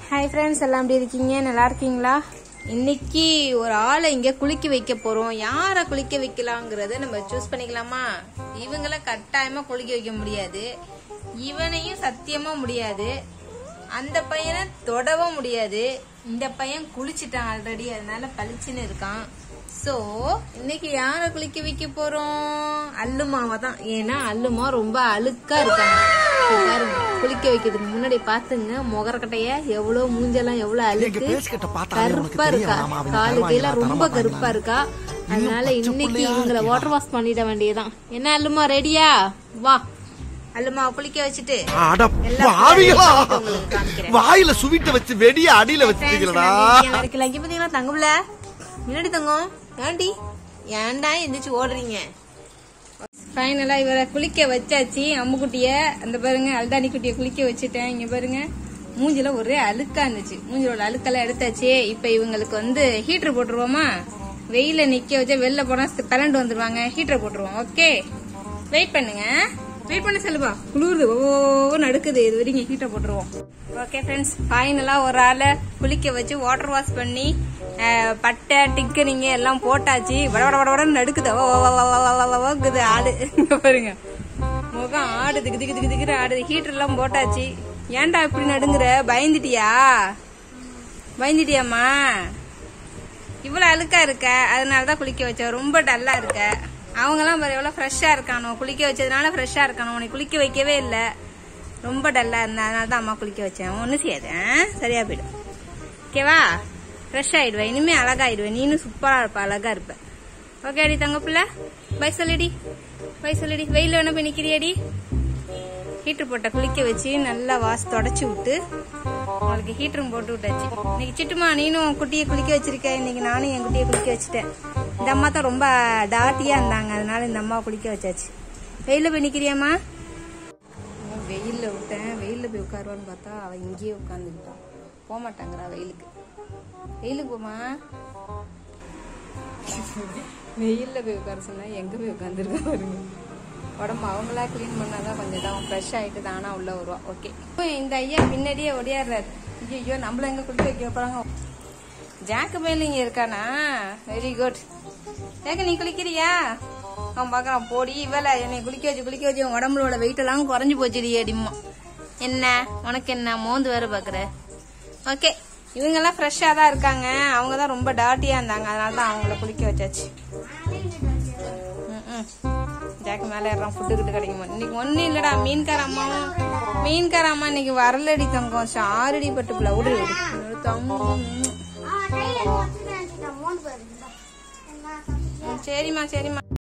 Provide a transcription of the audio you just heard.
Hi friends எல்லாம் எப்படி இருக்கீங்க நல்லா இருக்கீங்களா இன்னைக்கு ஒரு ஆளை இங்க குளிக்க வைக்க போறோம் யாரை குளிக்க வைக்கலாங்கிறத நம்ம சூஸ் பண்ணிக்கலாமா இவங்கள கட்டாயமா குளிக்க வைக்க முடியாது இவனையும் சத்தியமா முடியாது அந்த பையனை தொடவும் முடியாது இந்த பையன் குளிச்சிட்டான் ஆல்ரெடி அதனால பளிச்சுன்னு இருக்கான் சோ இன்னைக்கு யாரை குளிக்க வைக்க போறோம் அல்லுமாவை தான் ஏன்னா அல்லுமா ரொம்ப அழுக்கா இருக்காங்க இங்க பாருங்க குளிக்க வைக்கிறதுக்கு முன்னாடி பாத்துங்க முகரக்கட்டைய எவ்வளவு மூஞ்செல்லாம் எவ்வளவு அழுக்கு பேசிக்கிட்ட பார்த்தாலே உனக்கு கருப்பா இருக்கா தெரியும், ஆமா, அவன் காலு தரமாட்டா, கையில ரொம்ப தரமாட்டாங்க. கருப்பா இருக்கா அதனால பச்சை இன்னைக்கு புள்ளையா இவங்களை இருக்கியா? வாட்டர் வாஷ் பண்ணிட வேண்டியதுதான் என்ன அல்லுமா ரெடியா வா அல்லுமா குளிக்க வச்சுட்டு அட எல்லா பாவிகளா பிள்ளைங்களும் உங்களுக்கு காமிக்கிறேன். வாயில சுவிட்ட வச்சு வெடிய அடியில வச்சிருக்கீங்களா இருக்குல்ல இங்க பாத்தீங்களா தங்கம்ல முன்னாடி தங்கம் ஏன்டி ஏன்டா எந்திரிச்சு ஓடுறீங்க ஃபைனலா இவரை குளிக்க வச்சாச்சு அம்முக்குட்டிய அந்த பாருங்க அல்தானி குட்டிய குளிக்க வச்சுட்டேன் இங்க பாருங்க மூஞ்சில ஒரே அழுக்கா இருந்துச்சு மூஞ்சில அழுக்கெல்லாம் எடுத்தாச்சு இப்ப இவங்களுக்கு வந்து ஹீட்டர் போட்டுருவோமா வெயில நிக்க வச்சா வெளில போனா பிளண்டு வந்துருவாங்க ஹீட்டர் போட்டுருவோம் ஓகே வெயிட் பண்ணுங்க வெயிட் பண்ண சொல்லுப்பா குளிருது ஓ நடுக்குது இது வரைக்கும் ஹீட்டர் போட்டுருவோம் ஓகே ஃப்ரெண்ட்ஸ் ஃபைனலா ஒரு ஆளை குளிக்க வச்சு வாட்டர் வாஷ் பண்ணி அஹ், பட்டை டிக்கனிங்க எல்லாம் போட்டாச்சு வட வட வட வடன்னு நடுக்குது ஓ, ஓ, ஓ, ஓ, ஓ, ஓ, ஓ, ஓங்குது ஆடு இங்க பாருங்க முகம் ஆடு திக்கு திக்கு திக்கு திக்கு ஆடுது ஹீட்டர் எல்லாம் போட்டாச்சு ஏன்டா இப்படி நடுங்குற பயந்துட்டியா பயந்துட்டியாம்மா இவ்வளவு அழுக்கா இருக்க அதனாலதான் குளிக்க வச்ச ரொம்ப டல்லா இருக்க அவங்கெல்லாம் பாரு எவ்வளவு ஃப்ரெஷ்ஷா இருக்கானோ குளிக்க வச்சதுனால ஃப்ரெஷ்ஷா இருக்கானோ உனக்கு குளிக்க வைக்கவே இல்ல ரொம்ப டல்லா இருந்த அதனால தான் அம்மா குளிக்க வச்சேன் ஒன்னும் செய்யாது ஆ? சரியா போயிடும் ஓகேவா ஃப்ரெஷ் ஆயிடுவேன் இனிமே அழகாயிடுவேன் நீனும் சூப்பரா இருப்ப அழகா இருப்ப ஓகே அடி தங்க பிள்ளை பை சொல்லிடி பை சொல்லிடி வெயில வேணா போய் நிக்கிறியாடி ஹீட்டர் போட்ட குளிக்க வச்சு நல்லா வாஸ் தொடச்சி விட்டு அவளுக்கு ஹீட்டரும் போட்டு விட்டாச்சு இன்னைக்கு சிட்டுமா நீனும் உன் குட்டியை குளிக்க வச்சிருக்க இன்னைக்கு நானும் என் குட்டியை குளிக்க வச்சுட்டேன் இந்த அம்மா தான் ரொம்ப டாட்டியா இருந்தாங்க அதனால இந்த அம்மாவை குளிக்க வச்சாச்சு வெயில போய் நிக்கிறியாம்மா வெயில்ல விட்டேன் வெயில்ல போய் உட்காருவான்னு பார்த்தா அவ இங்கேயே உட்காந்துக்கிட்டான் போக மாட்டாங்கிறா வெயிலுக்கு வெயிலுக்கு போமா வெயில்ல போய் உட்கார சொன்னா எங்க போய் உட்காந்துருக்கா பாருங்க உடம்பு அவங்களா க்ளீன் பண்ணாதான் கொஞ்சம் தான் ஃப்ரெஷ் ஆயிட்டு தானா உள்ள வருவா ஓகே இப்போ இந்த ஐயா பின்னாடியே ஓடியாடுறாரு ஐயோ நம்மள எங்க குளிக்க வைக்க போறாங்க ஜாக்கு மேல இங்க இருக்கானா வெரி குட் ஏக்க நீ குளிக்கிறியா அவன் பாக்குறான் போடி இவள என்னை குளிக்க வச்சு குளிக்க வச்சு உன் உடம்புல உள்ள வெயிட் எல்லாம் குறைஞ்சு போச்சுடி அடிமா என்ன உனக்கு என்ன மோந்து வேற பாக்குற ஓகே இவங்க எல்லாம் ஃப்ரெஷ்ஷா தான் இருக்காங்க அவங்க தான் ரொம்ப டாட்டியா இருந்தாங்க அதனால தான் அவங்கள குளிக்க வச்சாச்சு ம்ம். ஜாக்கு மேல ஏறான் ஃபுட்டு கிட்ட கிடைக்குமா இன்னைக்கு ஒண்ணும் இல்லடா மீன்கார அம்மாவும் மீன்கார அம்மா இன்னைக்கு வரலடி தங்கம் சாரடி பட்டு பிள்ளை விடு விடு. தங்கம் ம், சரிம்மா சரிம்மா